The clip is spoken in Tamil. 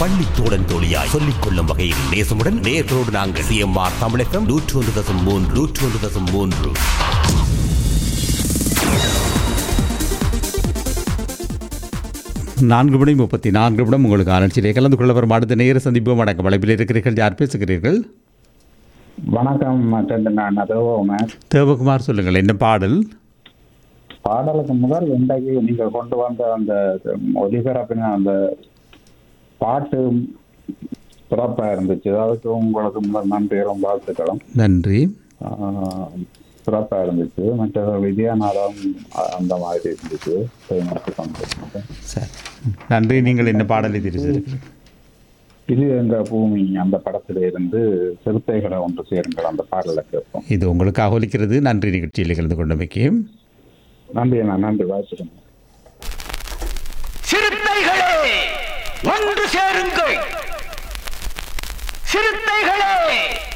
பள்ளி தோழன் தோழியாய் சொல்லிக் கொள்ளும் வகையில் நேசமுடன் நேர்களோடு நாங்கள் சிஎம்ஆர் தமிழகம் நூற்று ஒன்று தசம் மூன்று நூற்று ஒன்று தசம் மூன்று நான்கு மணி முப்பத்தி நான்கு நிமிடம் உங்களுக்கு ஆராய்ச்சியிலே கலந்து கொள்ள வரும் அடுத்த நேர சந்திப்போம் வணக்கம் வளைப்பில் இருக்கிறீர்கள் யார் பேசுகிறீர்கள் வணக்கம் மற்றது நான் அதோமர் தேவகுமார் சொல்லுங்கள் என்ன பாடல் பாடலுக்கு முதல் இன்றைக்கு நீங்க கொண்டு வந்த அந்த ஒலிபரப்பின அந்த பாட்டு சிறப்பா இருந்துச்சு அதுக்கு உங்களுக்கு முதல் நன்றிகளும் வாழ்த்துக்களும் நன்றி ஆஹ், சிறப்பா இருந்துச்சு மற்ற விஜயநாதம் அ- அந்த மாதிரி இருந்துச்சு தேனிக்கு கொண்டு சரி நன்றி நீங்கள் என்ன பாடலை தெரிவிச்சிருக்கிறீர்கள் இது எங்க பூமி அந்த படத்துல இருந்து சிறுத்தைகளை ஒன்று சேருங்கள் அந்த பாடலை கேட்போம் இது உங்களுக்காக ஒலிக்கிறது நன்றி நிகழ்ச்சியில் கலந்து கொண்டமைக்கு நன்றி நான் நன்றி வாழ்த்துக்கிறேன் சிறுத்தைகளே ஒன்று சேருங்கள் சிறுத்தைகளே